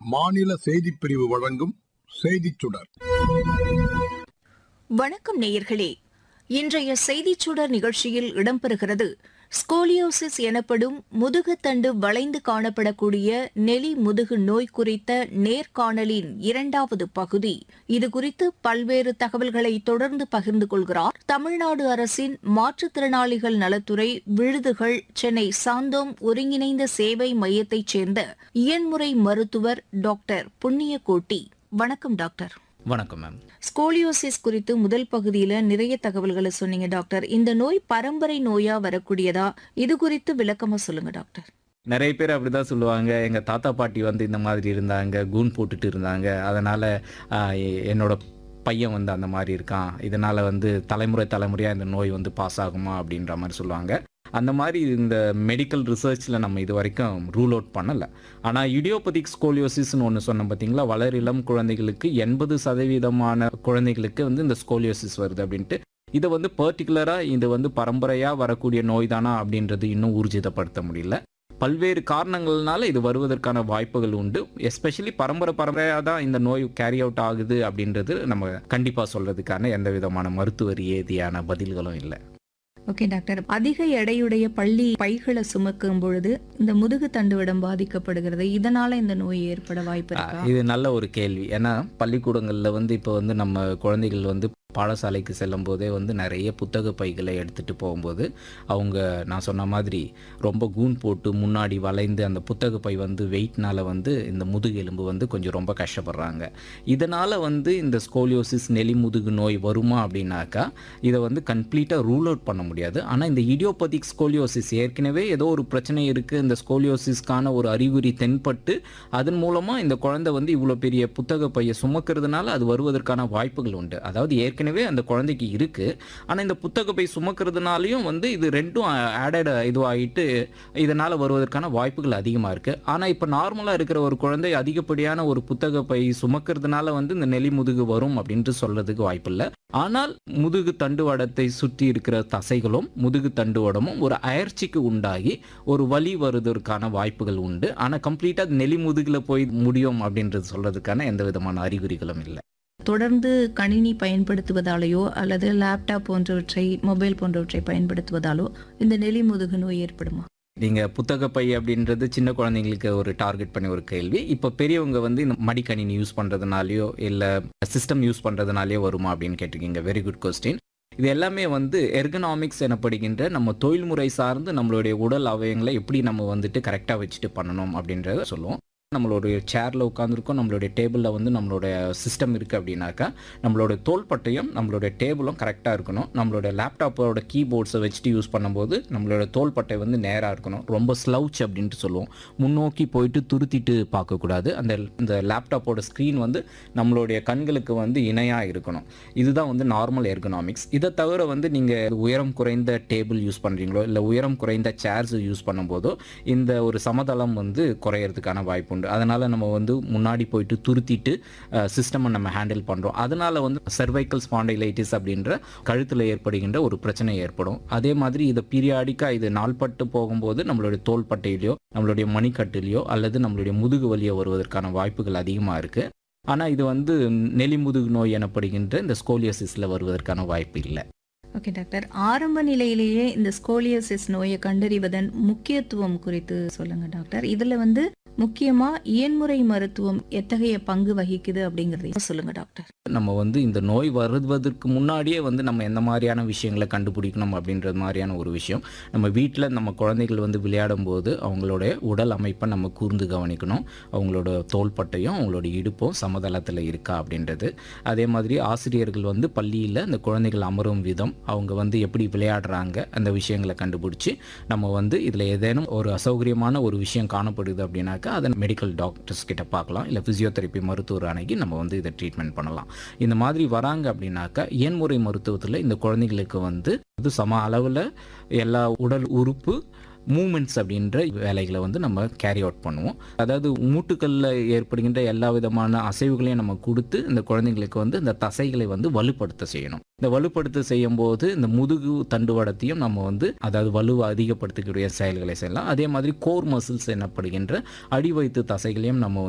மாநில செய்திப் பிரிவு வழங்கும் செய்திச் சுடர் வணக்கம் நேயர்களே இன்றைய செய்திச் சுடர் நிகழ்ச்சியில் இடம்பெறுகிறது ஸ்கோலியோசிஸ் எனப்படும் முதுகுத்தண்டு வளைந்து காணப்படக்கூடிய நெலி முதுகு நோய் குறித்த நேர்காணலின் இரண்டாவது பகுதி இதுகுறித்து பல்வேறு தகவல்களை தொடர்ந்து பகிர்ந்து கொள்கிறார் தமிழ்நாடு அரசின் மாற்றுத்திறனாளிகள் நலத்துறை விழுதுகள் சென்னை சாந்தோம் ஒருங்கிணைந்த சேவை மையத்தைச் சேர்ந்த இயன்முறை மருத்துவர் டாக்டர் புண்ணியகோட்டி வணக்கம் டாக்டர் வணக்கம் மேம் ஸ்கோலியோசிஸ் குறித்து முதல் பகுதியில நிறைய தகவல்களை சொன்னீங்க டாக்டர் இந்த நோய் பரம்பரை நோயா வரக்கூடியதா இது குறித்து விளக்கமா சொல்லுங்க டாக்டர் நிறைய பேர் அப்படிதான் சொல்லுவாங்க எங்க தாத்தா பாட்டி வந்து இந்த மாதிரி இருந்தாங்க கூன் போட்டுட்டு இருந்தாங்க அதனால ஆஹ், எ- என்னோட பையன் வந்து அந்த மாதிரி இருக்கான் இதனால வந்து தலைமுறை தலைமுறையா இந்த நோய் வந்து பாஸ் ஆகுமா அப்படின்ற மாதிரி சொல்லுவாங்க அந்த மாதிரி இந்த மெடிக்கல் ரிசர்ச்சில் நம்ம இது வரைக்கும் ரூல் அவுட் பண்ணலை ஆனால் இடியோபதிக் ஸ்கோலியோசிஸ்னு ஒன்று சொன்னோம் பார்த்தீங்களா வளர் இளம் குழந்தைகளுக்கு எண்பது சதவீதமான குழந்தைகளுக்கு வந்து இந்த ஸ்கோலியோசிஸ் வருது அப்படின்ட்டு இதை வந்து பர்டிகுலராக இது வந்து பரம்பரையாக வரக்கூடிய நோய் தானா அப்படின்றது இன்னும் ஊர்ஜிதப்படுத்த முடியல பல்வேறு காரணங்கள்னால இது வருவதற்கான வாய்ப்புகள் உண்டு எஸ்பெஷலி பரம்பரை பரம்பரையாக தான் இந்த நோய் கேரி அவுட் ஆகுது அப்படின்றது நம்ம கண்டிப்பாக சொல்றதுக்கான எந்த விதமான மருத்துவ ரீதியான பதில்களும் இல்லை ஓகே டாக்டர் அதிக எடையுடைய பள்ளி பைகளை சுமக்கும் பொழுது இந்த முதுகு தண்டுவடம் பாதிக்கப்படுகிறது இதனால இந்த நோய் ஏற்பட வாய்ப்பு இருக்கா இது நல்ல ஒரு கேள்வி ஏன்னா பள்ளிக்கூடங்களில் வந்து இப்போ வந்து நம்ம குழந்தைகள் வந்து பாடசாலைக்கு செல்லும் போதே வந்து நிறைய புத்தக பைகளை எடுத்துகிட்டு போகும்போது அவங்க நான் சொன்ன மாதிரி ரொம்ப கூன் போட்டு முன்னாடி வளைந்து அந்த புத்தக பை வந்து வெயிட்னால வந்து இந்த முதுகெலும்பு வந்து கொஞ்சம் ரொம்ப கஷ்டப்படுறாங்க இதனால் வந்து இந்த ஸ்கோலியோசிஸ் நெலி முதுகு நோய் வருமா அப்படின்னாக்கா இதை வந்து கம்ப்ளீட்டாக ரூல் அவுட் பண்ண முடியாது ஆனால் இந்த இடியோபதிக் ஸ்கோலியோசிஸ் ஏற்கனவே ஏதோ ஒரு பிரச்சனை இருக்குது இந்த ஸ்கோலியோசிஸ்க்கான ஒரு அறிகுறி தென்பட்டு அதன் மூலமாக இந்த குழந்தை வந்து இவ்வளோ பெரிய புத்தக பையை சுமக்கிறதுனால அது வருவதற்கான வாய்ப்புகள் உண்டு அதாவது ஏற்கனவே அந்த குழந்தைக்கு இருக்குது ஆனால் இந்த புத்தக பை சுமக்கிறதுனாலையும் வந்து இது ரெண்டும் ஆடட் இதுவாகிட்டு இதனால் வருவதற்கான வாய்ப்புகள் அதிகமாக இருக்குது ஆனால் இப்போ நார்மலாக இருக்கிற ஒரு குழந்தை அதிகப்படியான ஒரு புத்தக பை சுமக்கிறதுனால வந்து இந்த நெலி முதுகு வரும் அப்படின்ட்டு சொல்றதுக்கு வாய்ப்பில்லை ஆனால் முதுகு தண்டுவடத்தை சுற்றி இருக்கிற தசைகளும் முதுகு தண்டுவடமும் ஒரு அயற்சிக்கு உண்டாகி ஒரு வலி வருவதற்கான வாய்ப்புகள் உண்டு ஆனால் கம்ப்ளீட்டாக நெலி முதுகில் போய் முடியும் அப்படின்றது சொல்றதுக்கான எந்த விதமான அறிகுறிகளும் இல்லை தொடர்ந்து கணினி பயன்படுத்துவதாலேயோ அல்லது லேப்டாப் போன்றவற்றை மொபைல் போன்றவற்றை பயன்படுத்துவதாலோ இந்த நெலி முதுகு நோய் ஏற்படுமா நீங்க புத்தக பை அப்படின்றது சின்ன குழந்தைங்களுக்கு ஒரு டார்கெட் பண்ணி ஒரு கேள்வி இப்போ பெரியவங்க வந்து இந்த மடிக்கணினி யூஸ் பண்றதுனாலயோ இல்ல சிஸ்டம் யூஸ் பண்றதுனாலயோ வருமா அப்படின்னு கேட்டிருக்கீங்க வெரி குட் கொஸ்டின் இது எல்லாமே வந்து எர்கனாமிக்ஸ் எனப்படுகின்ற நம்ம தொழில்முறை சார்ந்து நம்மளுடைய உடல் அவயங்களை எப்படி நம்ம வந்துட்டு கரெக்டாக வச்சுட்டு பண்ணணும் அப்படின்றத சொல்லுவோம் நம்மளுடைய சேரில் உட்காந்துருக்கோம் நம்மளுடைய டேபிளில் வந்து நம்மளுடைய சிஸ்டம் இருக்குது அப்படின்னாக்கா நம்மளோட தோள்பட்டையும் நம்மளுடைய டேபிளும் கரெக்டாக இருக்கணும் நம்மளோட லேப்டாப்போட கீபோர்ட்ஸை வச்சுட்டு யூஸ் பண்ணும்போது நம்மளோட தோள்பட்டை வந்து நேராக இருக்கணும் ரொம்ப ஸ்லவுச் அப்படின்ட்டு சொல்லுவோம் முன்னோக்கி போயிட்டு துருத்திட்டு பார்க்கக்கூடாது அந்த இந்த லேப்டாப்போட ஸ்க்ரீன் வந்து நம்மளுடைய கண்களுக்கு வந்து இணையாக இருக்கணும் இதுதான் வந்து நார்மல் எர்கனாமிக்ஸ் இதை தவிர வந்து நீங்கள் உயரம் குறைந்த டேபிள் யூஸ் பண்ணுறீங்களோ இல்லை உயரம் குறைந்த சேர்ஸ் யூஸ் பண்ணும்போதோ இந்த ஒரு சமதளம் வந்து குறையறதுக்கான வாய்ப்பு உண்டு அதனால் நம்ம வந்து முன்னாடி போயிட்டு துருத்திட்டு சிஸ்டமை நம்ம ஹேண்டில் பண்ணுறோம் அதனால் வந்து சர்வைக்கல் ஸ்பாண்டைலைட்டிஸ் அப்படின்ற கழுத்தில் ஏற்படுகின்ற ஒரு பிரச்சனை ஏற்படும் அதே மாதிரி இதை பீரியாடிக்காக இது நாள்பட்டு போகும்போது நம்மளுடைய தோள்பட்டையிலையோ நம்மளுடைய மணிக்கட்டிலையோ அல்லது நம்மளுடைய முதுகு வலியோ வருவதற்கான வாய்ப்புகள் அதிகமாக இருக்குது ஆனால் இது வந்து நெலிமுதுகு நோய் எனப்படுகின்ற இந்த ஸ்கோலியோசிஸில் வருவதற்கான வாய்ப்பு இல்லை ஓகே டாக்டர் ஆரம்ப நிலையிலேயே இந்த ஸ்கோலியோசிஸ் நோயை கண்டறிவதன் முக்கியத்துவம் குறித்து சொல்லுங்க டாக்டர் இதுல வந்து முக்கியமா இயன்முறை மருத்துவம் எத்தகைய பங்கு வகிக்குது அப்படிங்கறதையும் சொல்லுங்க டாக்டர் நம்ம வந்து இந்த நோய் வருவதற்கு முன்னாடியே வந்து நம்ம எந்த மாதிரியான விஷயங்களை கண்டுபிடிக்கணும் அப்படின்றது மாதிரியான ஒரு விஷயம் நம்ம வீட்டில் நம்ம குழந்தைகள் வந்து விளையாடும் போது அவங்களோட உடல் அமைப்பை நம்ம கூர்ந்து கவனிக்கணும் அவங்களோட தோள்பட்டையும் அவங்களோட இடுப்பும் சமதளத்தில் இருக்கா அப்படின்றது அதே மாதிரி ஆசிரியர்கள் வந்து பள்ளியில் அந்த குழந்தைகள் அமரும் விதம் அவங்க வந்து எப்படி விளையாடுறாங்க அந்த விஷயங்களை கண்டுபிடிச்சி நம்ம வந்து இதில் ஏதேனும் ஒரு அசௌகரியமான ஒரு விஷயம் காணப்படுது அப்படின்னாக்கா அதை மெடிக்கல் டாக்டர்ஸ் கிட்ட பார்க்கலாம் இல்லை ஃபிசியோதெரப்பி மருத்துவர் அணுகி நம்ம வந்து இதை ட்ரீட்மெண்ட் பண்ணலாம் இந்த மாதிரி வராங்க அப்படின்னாக்கா இயன்முறை மருத்துவத்தில் இந்த குழந்தைகளுக்கு வந்து அது சம அளவில் எல்லா உடல் உறுப்பு மூமெண்ட்ஸ் அப்படின்ற வேலைகளை வந்து நம்ம கேரி அவுட் பண்ணுவோம் அதாவது மூட்டுகளில் ஏற்படுகின்ற எல்லா விதமான அசைவுகளையும் நம்ம கொடுத்து இந்த குழந்தைங்களுக்கு வந்து இந்த தசைகளை வந்து வலுப்படுத்த செய்யணும் இந்த வலுப்படுத்த செய்யும் போது இந்த முதுகு தண்டுவடத்தையும் நம்ம வந்து அதாவது வலுவை அதிகப்படுத்தக்கூடிய செயல்களை செய்யலாம் அதே மாதிரி கோர் மசில்ஸ் எனப்படுகின்ற அடிவயிற்று தசைகளையும் நம்ம